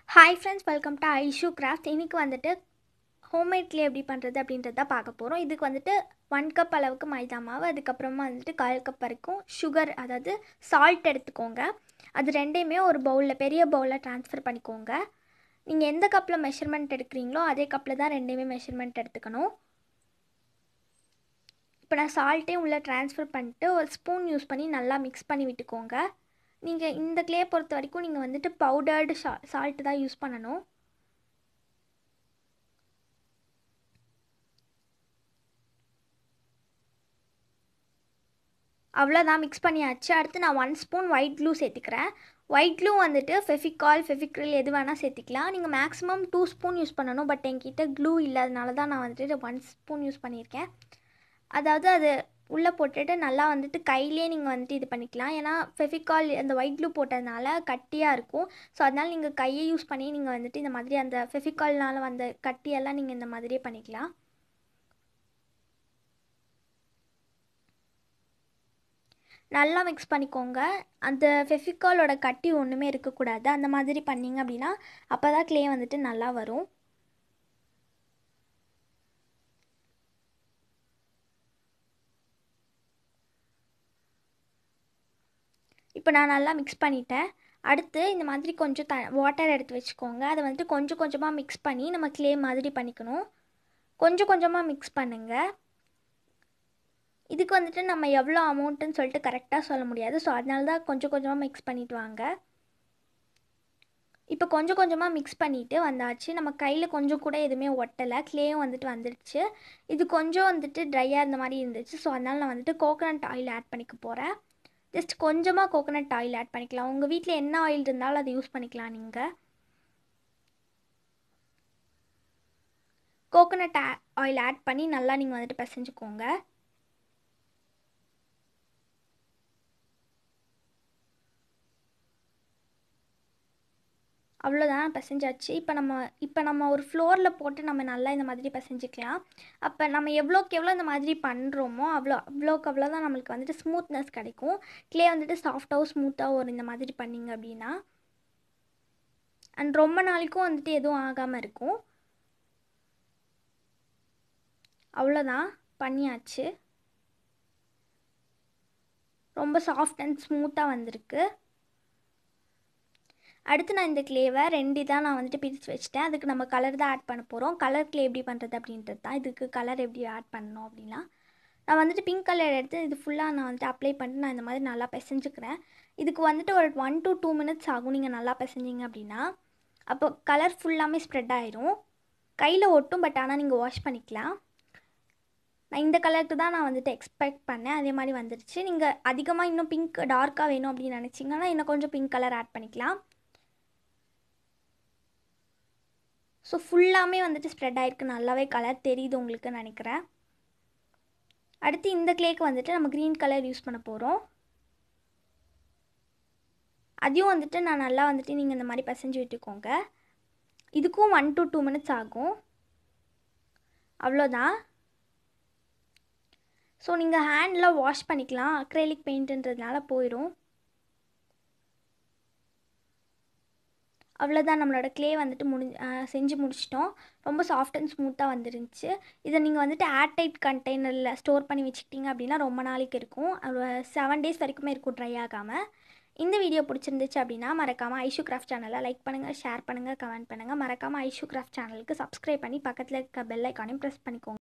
hi friends welcome to Aishu craft இன்றைக்கி வந்துட்டு homemade clay எப்படி பண்ணுறது அப்படின்றத பார்க்க போகிறோம் இதுக்கு வந்துட்டு ஒன் கப் அளவுக்கு மைதா மாவு அதுக்கப்புறமா வந்துட்டு கால் கப் வரைக்கும் சுகர் அதாவது சால்ட் எடுத்துக்கோங்க அது ரெண்டையுமே ஒரு பவுலில் பெரிய பவுலில் ட்ரான்ஸ்ஃபர் பண்ணிக்கோங்க நீங்கள் எந்த கப்பில் மெஷர்மெண்ட் எடுக்கிறீங்களோ அதே கப்பில் தான் ரெண்டையுமே மெஷர்மெண்ட் எடுத்துக்கணும் இப்போ நான் சால்ட்டையும் உள்ளே ட்ரான்ஸ்ஃபர் பண்ணிட்டு ஒரு ஸ்பூன் யூஸ் பண்ணி நல்லா மிக்ஸ் பண்ணி விட்டுக்கோங்க நீங்கள் இந்த க்ளே பொறுத்த வரைக்கும் நீங்கள் வந்துட்டு பவுடர்டு சா சால்ட்டு தான் யூஸ் பண்ணணும் அவ்வளோதான் மிக்ஸ் பண்ணியாச்சு அடுத்து நான் ஒன் ஸ்பூன் ஒயிட் க்ளூ சேர்த்துக்கிறேன் ஒயிட் க்ளூ வந்துட்டு ஃபெஃபிகால் ஃபெஃபிக்ரில் எது வேணால் சேர்த்திக்கலாம் நீங்கள் மேக்ஸிமம் டூ ஸ்பூன் யூஸ் பண்ணணும் பட் என்கிட்ட க்ளூ இல்லாதனால தான் நான் வந்துட்டு ஒன் ஸ்பூன் யூஸ் பண்ணியிருக்கேன் அதாவது அது உள்ளே போட்டுட்டு நல்லா வந்துட்டு கையிலே நீங்கள் வந்துட்டு இது பண்ணிக்கலாம் ஏன்னா ஃபெஃபிகால் அந்த ஒயிட் க்ளூ போட்டதுனால கட்டியாக இருக்கும் ஸோ அதனால் நீங்கள் கையை யூஸ் பண்ணி நீங்கள் வந்துட்டு இந்த மாதிரி அந்த ஃபெஃபிகால்னால வந்த கட்டியெல்லாம் நீங்கள் இந்த மாதிரியே பண்ணிக்கலாம் நல்லா மிக்ஸ் பண்ணிக்கோங்க அந்த ஃபெஃபிகாலோட கட்டி ஒன்றுமே இருக்கக்கூடாது அந்த மாதிரி பண்ணிங்க அப்படின்னா அப்போ தான் க்ளே வந்துட்டு நல்லா வரும் இப்போ நான் நல்லா மிக்ஸ் பண்ணிட்டேன் அடுத்து இந்த மாதிரி கொஞ்சம் த வாட்டர் எடுத்து வச்சுக்கோங்க அதை வந்துட்டு கொஞ்சம் கொஞ்சமாக மிக்ஸ் பண்ணி நம்ம க்ளே மாதிரி பண்ணிக்கணும் கொஞ்சம் கொஞ்சமாக மிக்ஸ் பண்ணுங்கள் இதுக்கு வந்துட்டு நம்ம எவ்வளோ அமௌண்ட்டுன்னு சொல்லிட்டு கரெக்டாக சொல்ல முடியாது ஸோ அதனால தான் கொஞ்சம் கொஞ்சமாக மிக்ஸ் பண்ணிட்டு வாங்க இப்போ கொஞ்சம் கொஞ்சமாக மிக்ஸ் பண்ணிவிட்டு வந்தாச்சு நம்ம கையில் கொஞ்சம் கூட எதுவுமே ஒட்டலை க்ளேயும் வந்துட்டு வந்துடுச்சு இது கொஞ்சம் வந்துட்டு ட்ரையாக இருந்த மாதிரி இருந்துச்சு ஸோ அதனால் நான் வந்துட்டு கோகோனட் ஆயில் ஆட் பண்ணிக்க போகிறேன் ஜஸ்ட் கொஞ்சமாக கோகோனட் ஆயில் ஆட் பண்ணிக்கலாம் உங்கள் வீட்டில் என்ன ஆயில் இருந்தாலும் அதை யூஸ் பண்ணிக்கலாம் நீங்கள் கோகோனட் ஆயில் ஆட் பண்ணி நல்லா நீங்கள் வந்துட்டு பிசைஞ்சுக்கோங்க அவ்வளோதான் பிசைஞ்சாச்சு இப்போ நம்ம இப்போ நம்ம ஒரு ஃப்ளோரில் போட்டு நம்ம நல்லா இந்த மாதிரி பிசைஞ்சிக்கலாம் அப்போ நம்ம எவ்வளோக்கு எவ்வளோ இந்த மாதிரி பண்ணுறோமோ அவ்வளோ அவ்வளோக்கு அவ்வளோ தான் நம்மளுக்கு வந்துட்டு ஸ்மூத்னஸ் கிடைக்கும் க்ளே வந்துட்டு சாஃப்டாகவும் ஸ்மூத்தாகவும் ஒரு இந்த மாதிரி பண்ணிங்க அப்படின்னா அண்ட் ரொம்ப நாளைக்கும் வந்துட்டு எதுவும் ஆகாமல் இருக்கும் அவ்வளோதான் பண்ணியாச்சு ரொம்ப சாஃப்ட் அண்ட் ஸ்மூத்தாக வந்திருக்கு அடுத்து நான் இந்த க்ளேவை ரெண்டு தான் நான் வந்துட்டு பிரித்து வச்சுட்டேன் அதுக்கு நம்ம கலர் தான் ஆட் பண்ண போகிறோம் கலர் க்ளே எப்படி பண்ணுறது அப்படின்றது தான் இதுக்கு கலர் எப்படி ஆட் பண்ணணும் அப்படின்னா நான் வந்துட்டு பிங்க் கலர் எடுத்து இது ஃபுல்லாக நான் வந்துட்டு அப்ளை பண்ணிட்டு நான் இந்த மாதிரி நல்லா பிசைஞ்சுக்கிறேன் இதுக்கு வந்துட்டு ஒரு ஒன் டு டூ மினிட்ஸ் ஆகும் நீங்கள் நல்லா பிசைஞ்சிங்க அப்படின்னா அப்போ கலர் ஃபுல்லாமே ஸ்ப்ரெட் ஆயிரும் கையில் ஒட்டும் பட் ஆனால் நீங்கள் வாஷ் பண்ணிக்கலாம் நான் இந்த கலருக்கு தான் நான் வந்துட்டு எக்ஸ்பெக்ட் பண்ணேன் அதே மாதிரி வந்துருச்சு நீங்கள் அதிகமாக இன்னும் பிங்க் டார்க்காக வேணும் அப்படின்னு நினச்சிங்கன்னா இன்னும் கொஞ்சம் பிங்க் கலர் ஆட் பண்ணிக்கலாம் ஸோ ஃபுல்லாமே வந்துட்டு ஸ்ப்ரெட் ஆகிருக்கு நல்லாவே கலர் தெரியுது உங்களுக்கு நினைக்கிறேன் அடுத்து இந்த க்ளேக்கு வந்துட்டு நம்ம க்ரீன் கலர் யூஸ் பண்ண போகிறோம் அதையும் வந்துட்டு நான் நல்லா வந்துட்டு நீங்கள் இந்த மாதிரி பசைஞ்சு விட்டுக்கோங்க இதுக்கும் ஒன் டு டூ மினிட்ஸ் ஆகும் அவ்வளோதான் ஸோ நீங்கள் ஹேண்டில் வாஷ் பண்ணிக்கலாம் அக்ரேலிக் பெயிண்ட்டுன்றதுனால போயிடும் அவ்வளோதான் நம்மளோட க்ளே வந்துட்டு முடி செஞ்சு முடிச்சிட்டோம் ரொம்ப சாஃப்ட் அண்ட் ஸ்மூத்தாக வந்துருந்துச்சு இதை நீங்கள் வந்துட்டு ஏர்டைட் கண்டெய்னரில் ஸ்டோர் பண்ணி வச்சுக்கிட்டீங்க அப்படின்னா ரொம்ப நாளைக்கு இருக்கும் செவன் டேஸ் வரைக்குமே இருக்கும் ட்ரை ஆகாமல் இந்த வீடியோ பிடிச்சிருந்துச்சு அப்படின்னா மறக்காமல் ஐஷு கிராஃப்ட் சேனலை லைக் பண்ணுங்கள் ஷேர் பண்ணுங்கள் கமெண்ட் பண்ணுங்கள் மறக்காமல் ஐஷு கிராஃப்ட் சேனலுக்கு சப்ஸ்கிரைப் பண்ணி பக்கத்தில் இருக்க பெல் ஐக்கானையும் ப்ரெஸ் பண்ணிக்கோங்க